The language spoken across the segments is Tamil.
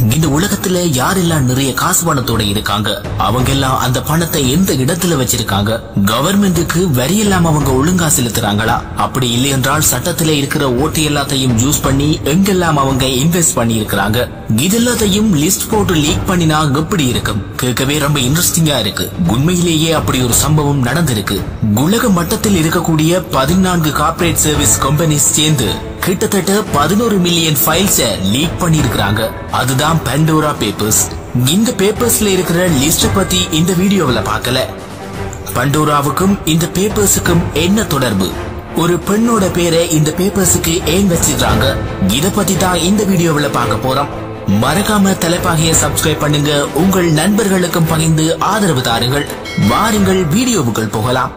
இந்த உலகத்துல யாரெல்லாம் நிறைய காசு பணத்தோட இருக்காங்க அவங்க எல்லாம் அந்த பணத்தை எந்த இடத்துல வச்சிருக்காங்க கவர்மெண்ட்டுக்கு வரி எல்லாம் அவங்க ஒழுங்கா செலுத்துறாங்களா அப்படி இல்லை என்றால் சட்டத்துல இருக்கிற ஓட்டு எல்லாத்தையும் யூஸ் பண்ணி எங்கெல்லாம் அவங்க இன்வெஸ்ட் பண்ணி இருக்கிறாங்க இதெல்லாத்தையும் லிஸ்ட் போட்டு லீக் பண்ணினா எப்படி இருக்கும் கேட்கவே ரொம்ப இன்ட்ரெஸ்டிங்கா இருக்கு உண்மையிலேயே அப்படி ஒரு சம்பவம் நடந்திருக்கு உலக மட்டத்தில் இருக்கக்கூடிய பதினான்கு கார்ப்பரேட் சர்வீஸ் கம்பெனிஸ் சேர்ந்து கிட்டத்தட்ட பதினோரு மில்லியன் ஃபைல்ஸ லீக் பண்ணிருக்காங்க அதுதான் பெண்டோரா பேப்பர்ஸ் இந்த பேப்பர்ஸ்ல இருக்கிற லிஸ்ட பத்தி இந்த வீடியோவுல பார்க்கல பண்டோராவுக்கும் இந்த பேப்பர்ஸுக்கும் என்ன தொடர்பு ஒரு பெண்ணோட பேரை இந்த பேப்பர்ஸுக்கு ஏன் வச்சிடுறாங்க இத பத்தி தான் இந்த வீடியோவுல பார்க்க போறோம் மறக்காம தலைப்பாகைய சப்ஸ்கிரைப் பண்ணுங்க உங்கள் நண்பர்களுக்கும் பகிர்ந்து ஆதரவு தாருங்கள் வாருங்கள் வீடியோவுக்குள் போகலாம்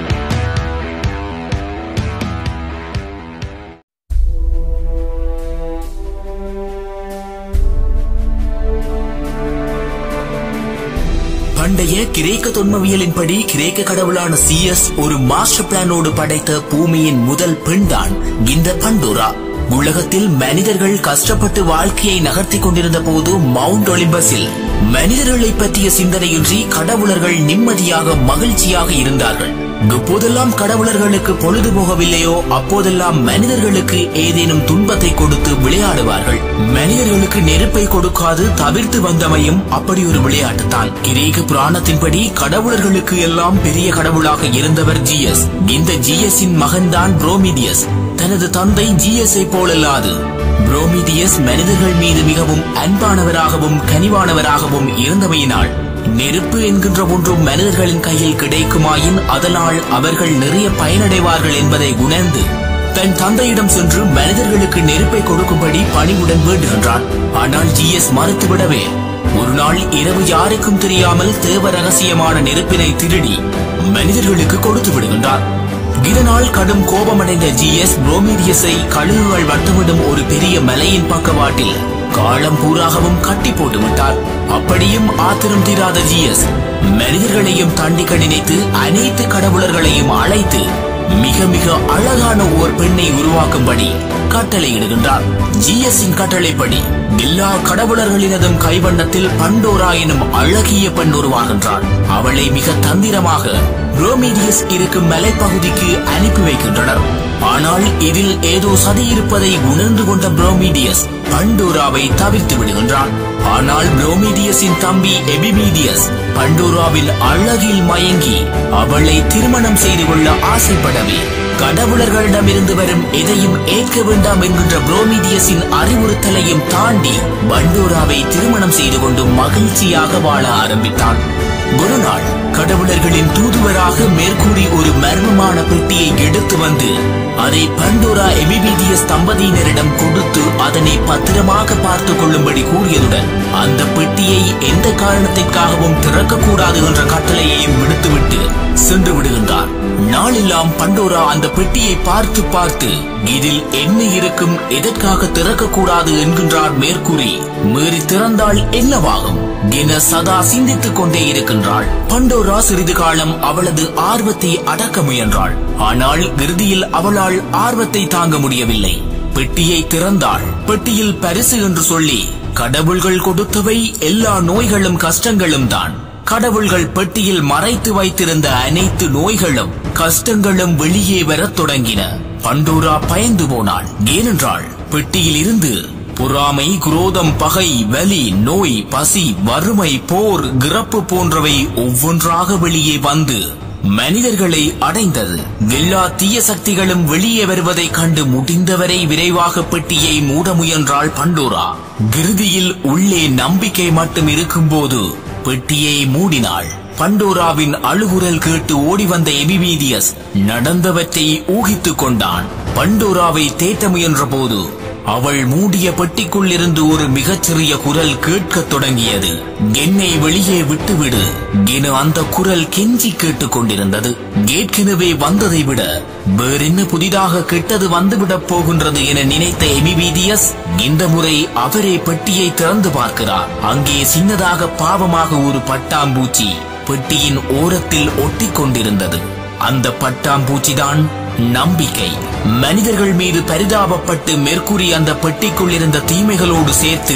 பண்டைய கிரேக்க தொன்மவியலின்படி கிரேக்க கடவுளான சிஎஸ் ஒரு மாஸ்டர் பிளானோடு படைத்த பூமியின் முதல் பெண்தான் இந்த பண்டோரா உலகத்தில் மனிதர்கள் கஷ்டப்பட்டு வாழ்க்கையை நகர்த்தி கொண்டிருந்த போது மவுண்ட் ஒலிம்பஸில் மனிதர்களை பற்றிய சிந்தனையின்றி கடவுளர்கள் நிம்மதியாக மகிழ்ச்சியாக இருந்தார்கள் எப்போதெல்லாம் கடவுளர்களுக்கு பொழுது போகவில்லையோ அப்போதெல்லாம் மனிதர்களுக்கு ஏதேனும் துன்பத்தை கொடுத்து விளையாடுவார்கள் மனிதர்களுக்கு நெருப்பை கொடுக்காது தவிர்த்து வந்தமையும் அப்படி ஒரு விளையாட்டுத்தான் கிரேக்க புராணத்தின்படி கடவுளர்களுக்கு எல்லாம் பெரிய கடவுளாக இருந்தவர் ஜிஎஸ் இந்த ஜிஎஸின் மகன்தான் புரோமிதியஸ் தனது தந்தை ஜிஎஸ்ஐ போலல்லாது புரோமிதியஸ் மனிதர்கள் மீது மிகவும் அன்பானவராகவும் கனிவானவராகவும் இருந்தமையினால் நெருப்பு என்கின்ற ஒன்றும் மனிதர்களின் கையில் கிடைக்குமாயின் அதனால் அவர்கள் நிறைய பயனடைவார்கள் என்பதை உணர்ந்து தன் தந்தையிடம் சென்று மனிதர்களுக்கு நெருப்பை கொடுக்கும்படி பணிவுடன் வேண்டுகின்றான் ஆனால் ஜிஎஸ் மறுத்துவிடவே ஒரு நாள் இரவு யாருக்கும் தெரியாமல் தேவ ரகசியமான நெருப்பினை திருடி மனிதர்களுக்கு கொடுத்து விடுகின்றார் இதனால் கடும் கோபமடைந்த ஜிஎஸ் புரோமீதியஸை கழுகுகள் வட்டமிடும் ஒரு பெரிய மலையின் பக்கவாட்டில் காலம் பூராகவும் கட்டி போட்டு விட்டார் அப்படியும் ஆத்திரம் தீராத ஜிஎஸ் மனிதர்களையும் தண்டிக்க நினைத்து அனைத்து கடவுளர்களையும் அழைத்து மிக மிக அழகான ஓர் பெண்ணை உருவாக்கும்படி கட்டளையிடுகின்றார் ஜிஎஸ்ஸின் கட்டளைப்படி எல்லா கடவுளர்களினதும் கைவண்ணத்தில் பண்டோரா எனும் அழகிய பெண் உருவாகின்றார் அவளை மிக தந்திரமாக புரோமீதியஸ் இருக்கும் மலைப்பகுதிக்கு அனுப்பி வைக்கின்றனர் ஆனால் இதில் ஏதோ சதி இருப்பதை உணர்ந்து கொண்ட புரோமீடியஸ் பண்டோராவை தவிர்த்து விடுகின்றான் ஆனால் புரோமீடியஸின் தம்பி எபிமீடியஸ் பண்டோராவின் அழகில் மயங்கி அவளை திருமணம் செய்து கொள்ள ஆசைப்படவே கடவுளர்களிடமிருந்து வரும் எதையும் ஏற்க வேண்டாம் என்கின்ற புரோமீடியஸின் அறிவுறுத்தலையும் தாண்டி பண்டோராவை திருமணம் செய்து கொண்டு மகிழ்ச்சியாக வாழ ஆரம்பித்தான் ஒரு நாள் கடவுளர்களின் தூதுவராக மேற்கூறி ஒரு மர்மமான பெட்டியை எடுத்து வந்து அதை பண்டோரா எபிபிடிஎஸ் தம்பதியினரிடம் கொடுத்து அதனை பத்திரமாக பார்த்துக் கொள்ளும்படி கூறியதுடன் அந்த பெட்டியை எந்த காரணத்திற்காகவும் திறக்கக்கூடாது என்ற கட்டளையையும் விடுத்துவிட்டு சென்று விடுகின்றார் நாளெல்லாம் பண்டோரா அந்த பெட்டியை பார்த்து பார்த்து இதில் என்ன இருக்கும் எதற்காக திறக்கக்கூடாது என்கின்றார் மேற்கூறி மீறி திறந்தால் என்னவாகும் என சதா சிந்தித்துக் கொண்டே இருக்கின்றாள் பண்டோரா சிறிது காலம் அவளது ஆர்வத்தை அடக்க முயன்றாள் ஆனால் இறுதியில் அவளால் ஆர்வத்தை தாங்க முடியவில்லை பெட்டியை திறந்தாள் பெட்டியில் பரிசு என்று சொல்லி கடவுள்கள் கொடுத்தவை எல்லா நோய்களும் கஷ்டங்களும் தான் கடவுள்கள் பெட்டியில் மறைத்து வைத்திருந்த அனைத்து நோய்களும் கஷ்டங்களும் வெளியே வரத் தொடங்கின பண்டோரா பயந்து போனாள் ஏனென்றால் பெட்டியில் இருந்து பொறாமை குரோதம் பகை வலி நோய் பசி வறுமை போர் இறப்பு போன்றவை ஒவ்வொன்றாக வெளியே வந்து மனிதர்களை அடைந்தது எல்லா தீய சக்திகளும் வெளியே வருவதைக் கண்டு முடிந்தவரை விரைவாக பெட்டியை மூட முயன்றாள் பண்டோரா இறுதியில் உள்ளே நம்பிக்கை மட்டும் இருக்கும்போது பெட்டியை மூடினாள் பண்டோராவின் அழுகுரல் கேட்டு ஓடி வந்த எபிமீதியஸ் நடந்தவற்றை ஊகித்துக் கொண்டான் பண்டோராவை தேட்ட முயன்ற போது அவள் மூடிய பெட்டிக்குள் இருந்து ஒரு மிகச்சிறிய குரல் கேட்கத் தொடங்கியது என்னை வெளியே விட்டுவிடு என அந்த குரல் கெஞ்சி கேட்டுக் கொண்டிருந்தது ஏற்கனவே வந்ததை விட வேறென்ன புதிதாக கெட்டது வந்துவிடப் போகின்றது என நினைத்த எமிபீதியஸ் இந்த முறை அவரே பெட்டியை திறந்து பார்க்கிறார் அங்கே சின்னதாக பாவமாக ஒரு பட்டாம்பூச்சி பெட்டியின் ஓரத்தில் ஒட்டிக் கொண்டிருந்தது அந்த பட்டாம்பூச்சிதான் நம்பிக்கை மனிதர்கள் மீது பரிதாபப்பட்டு மெர்க்குரி அந்த பெட்டிக்குள் இருந்த தீமைகளோடு சேர்த்து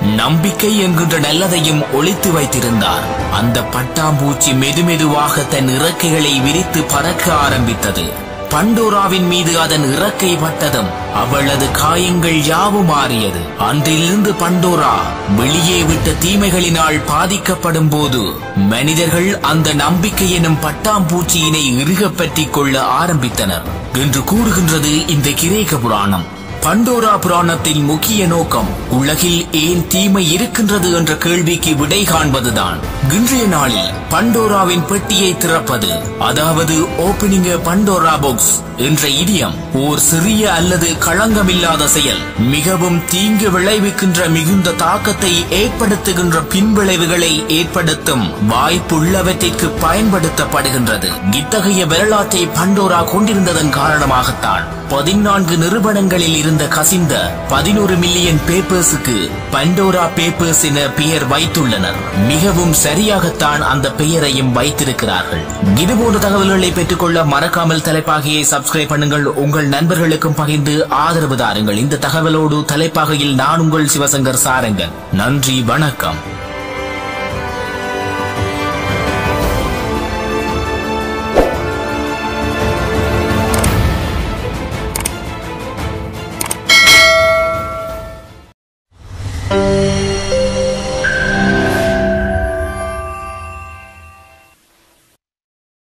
நம்பிக்கை என்கின்ற நல்லதையும் ஒளித்து வைத்திருந்தார் அந்த பட்டாம்பூச்சி மெதுமெதுவாக தன் இறக்கைகளை விரித்து பறக்க ஆரம்பித்தது பண்டோராவின் மீது அதன் இறக்கை பட்டதும் அவளது காயங்கள் யாவும் மாறியது அன்றிலிருந்து பண்டோரா வெளியே விட்ட தீமைகளினால் பாதிக்கப்படும் போது மனிதர்கள் அந்த நம்பிக்கை எனும் பட்டாம்பூச்சியினை இறுகப் பற்றிக் கொள்ள ஆரம்பித்தனர் என்று கூறுகின்றது இந்த கிரேக்க புராணம் பண்டோரா புராணத்தின் முக்கிய நோக்கம் உலகில் ஏன் தீமை இருக்கின்றது என்ற கேள்விக்கு விடை காண்பதுதான் இன்றைய நாளில் பண்டோராவின் பெட்டியை திறப்பது அதாவது ஓபனிங் பண்டோரா பாக்ஸ் என்ற இடியம் ஓர் சிறிய அல்லது களங்கமில்லாத செயல் மிகவும் தீங்கு விளைவிக்கின்ற மிகுந்த தாக்கத்தை ஏற்படுத்துகின்ற பின்விளைவுகளை ஏற்படுத்தும் வாய்ப்புள்ளவற்றிற்கு பயன்படுத்தப்படுகின்றது இத்தகைய வரலாற்றை பண்டோரா கொண்டிருந்ததன் காரணமாகத்தான் பதினான்கு நிறுவனங்களில் இருந்த கசிந்த பதினோரு மில்லியன் பேப்பர்ஸுக்கு பண்டோரா பேப்பர்ஸ் என பெயர் வைத்துள்ளனர் மிகவும் சரியாகத்தான் அந்த பெயரையும் வைத்திருக்கிறார்கள் இதுபோன்ற தகவல்களை பெற்றுக்கொள்ள மறக்காமல் தலைப்பாகையை சப்ஸ்கிரைப் பண்ணுங்கள் உங்கள் நண்பர்களுக்கும் பகிர்ந்து ஆதரவு தாருங்கள் இந்த தகவலோடு தலைப்பாகையில் நான் உங்கள் சிவசங்கர் சாரங்கன் நன்றி வணக்கம்